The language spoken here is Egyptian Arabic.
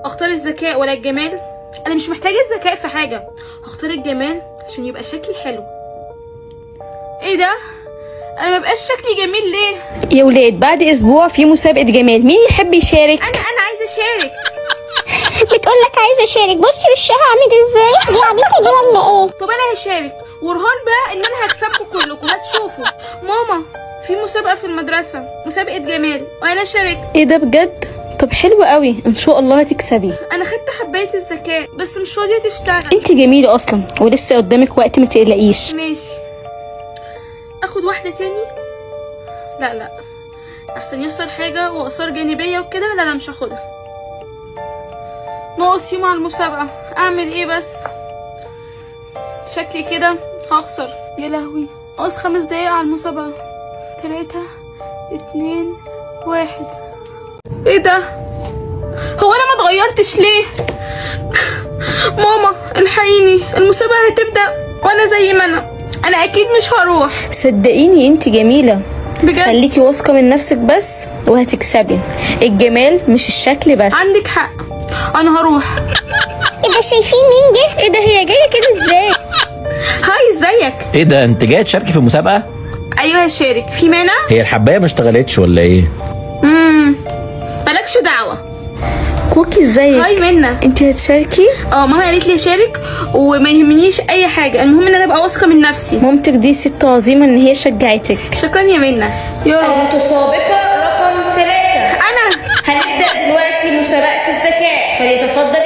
اختار الذكاء ولا الجمال انا مش محتاجه الذكاء في حاجه هختار الجمال عشان يبقى شكلي حلو ايه ده انا ما بقاش شكلي جميل ليه يا ولاد بعد اسبوع في مسابقه جمال مين يحب يشارك انا انا عايزه اشارك بتقول لك عايزه اشارك بصي وشها عامل ازاي دي عبيطه دي ولا ايه طب انا هشارك ورهان بقى ان انا هكسبكم كلكم هتشوفوا ماما في مسابقه في المدرسه مسابقه جمال وانا شاركت ايه ده بجد طب حلو قوي ان شاء الله هتكسبي انا خدت حبايه الذكاء بس مش راضيه تشتغل انت جميله اصلا ولسه قدامك وقت ما تقلقيش ماشي اخد واحده تاني لا لا احسن يحصل حاجه واثار جانبيه وكده لا لا مش هاخدها ناقص يوم على المسابقه اعمل ايه بس شكلي كده هخسر يا لهوي ناقص خمس دقايق على المسابقه تلاتة اتنين واحد ايه ده هو انا ما اتغيرتش ليه ماما الحقيني المسابقه هتبدا وانا زي ما انا انا اكيد مش هروح صدقيني انت جميله بجد خليكي واثقه من نفسك بس وهتكسبي الجمال مش الشكل بس عندك حق انا هروح ايه ده شايفين مين جه ايه ده هي جايه كده ازاي هاي ازيك ايه ده انت جاي تشاركي في المسابقه ايوه هشارك في مانع هي الحبايه ما اشتغلتش ولا ايه امم مالكش دعوه كوكي ازيك هاي منا انت هتشاركي اه ماما قالت لي اشارك وما يهمنيش اي حاجه المهم ان انا ابقى واثقه من نفسي مامتك دي ست عظيمه ان هي شجعتك شكرا يا منا يا المتسابقه رقم ثلاثة انا هنبدا دلوقتي مسابقه الذكاء فليتفضل